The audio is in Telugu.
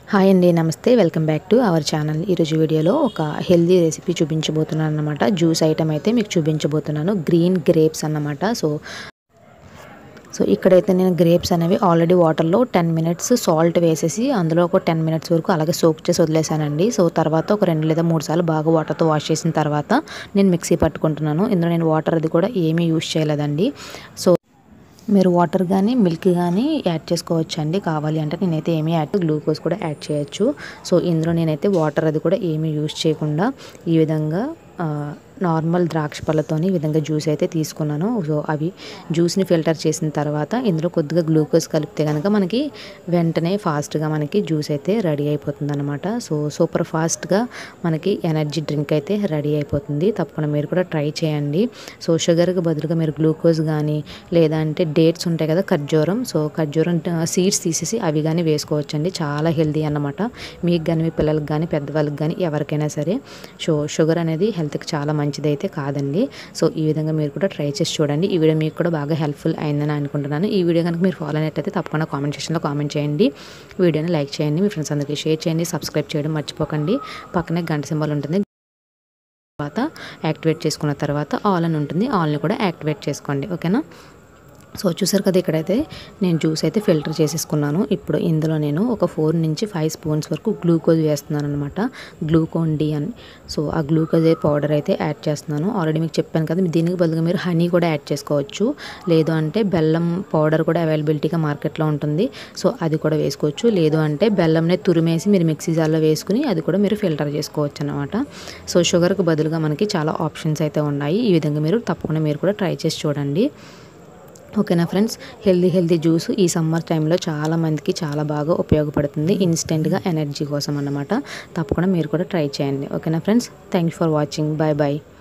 హాయ్ అండి నమస్తే welcome back to our channel ఈరోజు వీడియోలో ఒక హెల్దీ రెసిపీ చూపించబోతున్నాను అనమాట జ్యూస్ ఐటమ్ అయితే మీకు చూపించబోతున్నాను గ్రీన్ గ్రేప్స్ అన్నమాట సో సో ఇక్కడైతే నేను గ్రేప్స్ అనేవి ఆల్రెడీ వాటర్లో టెన్ మినిట్స్ సాల్ట్ వేసేసి అందులో ఒక టెన్ మినిట్స్ వరకు అలాగే సోక్ చేసి వదిలేసానండి సో తర్వాత ఒక రెండు లేదా మూడు సార్లు బాగా వాటర్తో వాష్ చేసిన తర్వాత నేను మిక్సీ పట్టుకుంటున్నాను ఇందులో నేను వాటర్ అది కూడా ఏమీ యూజ్ చేయలేదండి సో మీరు వాటర్ కానీ మిల్క్ కానీ యాడ్ చేసుకోవచ్చు అండి కావాలి అంటే నేనైతే ఏమీ యాడ్ గ్లూకోజ్ కూడా యాడ్ చేయొచ్చు సో ఇందులో నేనైతే వాటర్ అది కూడా ఏమీ యూజ్ చేయకుండా ఈ విధంగా నార్మల్ ద్రాక్ష పళ్ళతోని ఈ విధంగా జ్యూస్ అయితే తీసుకున్నాను సో అవి జ్యూస్ని ఫిల్టర్ చేసిన తర్వాత ఇందులో కొద్దిగా గ్లూకోజ్ కలిపితే కనుక మనకి వెంటనే ఫాస్ట్గా మనకి జ్యూస్ అయితే రెడీ అయిపోతుంది అనమాట సో సూపర్ ఫాస్ట్గా మనకి ఎనర్జీ డ్రింక్ అయితే రెడీ అయిపోతుంది తప్పకుండా మీరు కూడా ట్రై చేయండి సో షుగర్కి బదులుగా మీరు గ్లూకోజ్ కానీ లేదంటే డేట్స్ ఉంటాయి కదా ఖర్జూరం సో ఖర్జూరం సీడ్స్ తీసేసి అవి కానీ వేసుకోవచ్చండి చాలా హెల్దీ అన్నమాట మీకు కానీ మీ పిల్లలకి కానీ పెద్దవాళ్ళకి కానీ ఎవరికైనా సరే సో షుగర్ అనేది హెల్త్కి చాలా మంచిది అయితే కాదండి సో ఈ విధంగా మీరు కూడా ట్రై చేసి చూడండి ఈ వీడియో మీకు కూడా బాగా హెల్ప్ఫుల్ అయిందని అనుకుంటున్నాను ఈ వీడియో కనుక మీరు ఫాలో అయినట్టయితే తప్పకుండా కామెంట్ సెక్షన్లో కామెంట్ చేయండి వీడియోని లైక్ చేయండి మీ ఫ్రెండ్స్ అందరికీ షేర్ చేయండి సబ్స్క్రైబ్ చేయడం మర్చిపోకండి పక్కనే గంట సింబల్ ఉంటుంది తర్వాత యాక్టివేట్ చేసుకున్న తర్వాత ఆల్ అని ఉంటుంది ఆల్ని కూడా యాక్టివేట్ చేసుకోండి ఓకేనా సో చూసారు కదా ఇక్కడైతే నేను జ్యూస్ అయితే ఫిల్టర్ చేసేసుకున్నాను ఇప్పుడు ఇందులో నేను ఒక ఫోర్ నుంచి ఫైవ్ స్పూన్స్ వరకు గ్లూకోజ్ వేస్తున్నాను అనమాట గ్లూకోన్ డి అని సో ఆ గ్లూకోజ్ పౌడర్ అయితే యాడ్ చేస్తున్నాను ఆల్రెడీ మీకు చెప్పాను కదా దీనికి బదులుగా మీరు హనీ కూడా యాడ్ చేసుకోవచ్చు లేదు అంటే బెల్లం పౌడర్ కూడా అవైలబిలిటీగా మార్కెట్లో ఉంటుంది సో అది కూడా వేసుకోవచ్చు లేదు అంటే బెల్లంనే తురిమేసి మీరు మిక్సీ జార్లో వేసుకుని అది కూడా మీరు ఫిల్టర్ చేసుకోవచ్చు అనమాట సో షుగర్కి బదులుగా మనకి చాలా ఆప్షన్స్ అయితే ఉన్నాయి ఈ విధంగా మీరు తప్పకుండా మీరు కూడా ట్రై చేసి చూడండి ఓకేనా ఫ్రెండ్స్ హెల్దీ హెల్దీ జ్యూస్ ఈ సమ్మర్ టైంలో చాలా మందికి చాలా బాగా ఉపయోగపడుతుంది ఇన్స్టెంట్గా ఎనర్జీ కోసం అన్నమాట తప్పకుండా మీరు కూడా ట్రై చేయండి ఓకేనా friends thank for watching bye bye